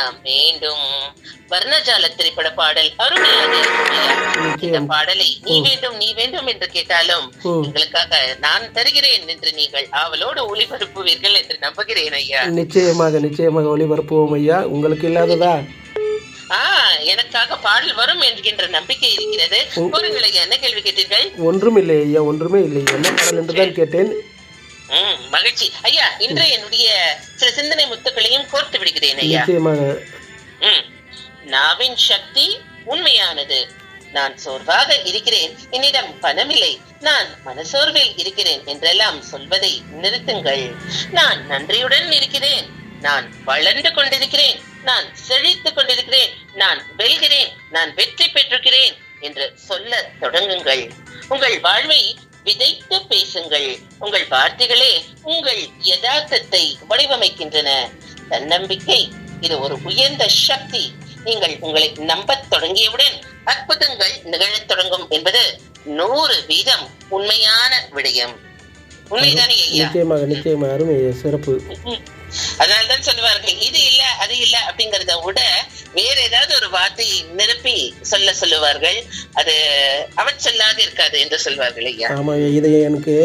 வேண்டும் வர்ணஜால திரைப்பட பாடல் அருமையாக இருக்கும் ஐயா. இந்த நிச்சயம் பாடலை நீ வேண்டும் நீ வேண்டும் என்று கேட்டாலும் ம். எங்களுக்காக நான் தருகிறேன் என்று நீங்கள் ஆவலோடு ஒளிபரப்புவீர்கள் என்று நம்புகிறேன் ஐயா நிச்சயமாக நிச்சயமாக ஒளிபரப்புவோம் ஐயா உங்களுக்கு இல்லாததா ஆ எனக்காக பாடல் வரும் என்கின்ற நம்பிக்கை இருக்கிறது கூறுங்கள் ஐயா என்ன கேள்வி கேட்டீர்கள் ஒன்றும் இல்லை ஐயா ஒன்றுமே இல்லை என்ன பாடல் என்று தான் கேட்டேன் ம் மகிழ்ச்சி ஐயா இன்று என்னுடைய சில சிந்தனை முத்துக்களையும் கோர்த்து விடுகிறேன் ஐயா நிச்சயமாக ம். நாவின் சக்தி உண்மையானது நான் சோர்வாக இருக்கிறேன் என்னிடம் பணமில்லை நான் மனசோர்வில் இருக்கிறேன் என்றெல்லாம் சொல்வதை நிறுத்துங்கள் நான் நன்றியுடன் இருக்கிறேன் நான் வளர்ந்து கொண்டிருக்கிறேன் நான் செழித்துக் கொண்டிருக்கிறேன் நான் வெல்கிறேன் நான் வெற்றி பெற்றிருக்கிறேன் என்று சொல்ல தொடங்குங்கள் உங்கள் வாழ்வை விதைத்து பேசுங்கள் உங்கள் வார்த்தைகளே உங்கள் யதார்த்தத்தை வடிவமைக்கின்றன தன்னம்பிக்கை இது ஒரு உயர்ந்த சக்தி நீங்கள் உங்களை நம்பத் தொடங்கியவுடன் அற்புதங்கள் நிகழத் தொடங்கும் என்பது நூறு வீதம் உண்மையான விடயம் உண்மைதானே ஐயா நிச்சயமாக நிச்சயமாக அருமை ஐயா சிறப்பு அதனால்தான் சொல்லுவார்கள் இது இல்ல அது இல்ல அப்படிங்கறத விட வேற ஏதாவது ஒரு வார்த்தையை நிரப்பி சொல்ல சொல்லுவார்கள் அது அவன் சொல்லாது இருக்காது என்று சொல்வார்கள் ஐயா ஆமாம் ஐயா இதை எனக்கு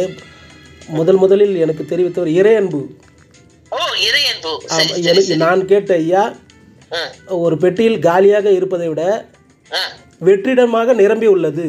முதல் முதலில் எனக்கு தெரிவித்தவர் இறையன்பு ஓ இறையன்பு ஆமா, சரி சரி எனக்கு நான் கேட்ட ஐயா ஆ, ஒரு பெட்டியில் காலியாக இருப்பதை விட ஆ. வெற்றிடமாக நிரம்பி உள்ளது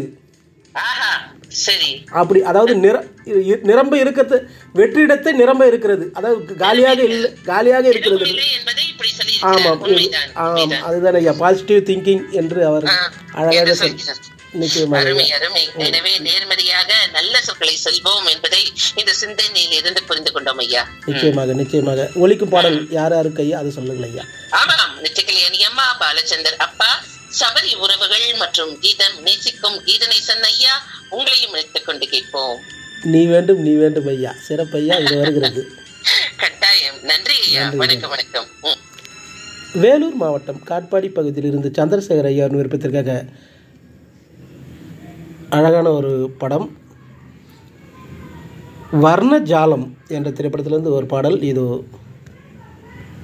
ஆஹா சரி அப்படி அதாவது நிர இ- நிரம்ப இருக்கிறது வெற்றிடத்தை நிரம்ப இருக்கிறது அதாவது காலியாக இல்லை காலியாக இருக்கிறது இல்லை என்பதை இப்படி சொல்லி ஆமாம் உண்மைதான் ஆமாம் உண்மைதான். அதுதான் ஐயா பாசிட்டிவ் திங்கிங் என்று அவர் ஆ, அழகாக என்று சொல் சொல்கிறார். நிச்சயமாக அருமை அருமை எனவே நேர்மறையாக நல்ல சொற்களை சொல்வோம் என்பதை இந்த சிந்தனையில் இருந்து புரிந்து கொண்டோம் ஐயா நிச்சயமாக நிச்சயமாக ஒலிக்கும் பாடல் யார் யாருக்கு ஐயா அதை சொல்லுங்கள் ஐயா ஆமாம் நிச்சயக்கல்யாணி அம்மா பாலச்சந்தர் அப்பா சபரி உறவுகள் மற்றும் கீதம் நேசிக்கும் கீதநேசன் ஐயா உங்களையும் இணைத்துக் கொண்டு கேட்போம் நீ வேண்டும் நீ வேண்டும் ஐயா சிறப்பையா இது வருகிறது கட்டாயம் நன்றி ஐயா வணக்கம் வணக்கம் ம். வேலூர் மாவட்டம் காட்பாடி பகுதியில் இருந்து சந்திரசேகர் ஐயா விருப்பத்திற்காக அழகான ஒரு படம் வர்ணஜாலம் என்ற திரைப்படத்திலிருந்து ஒரு பாடல் இது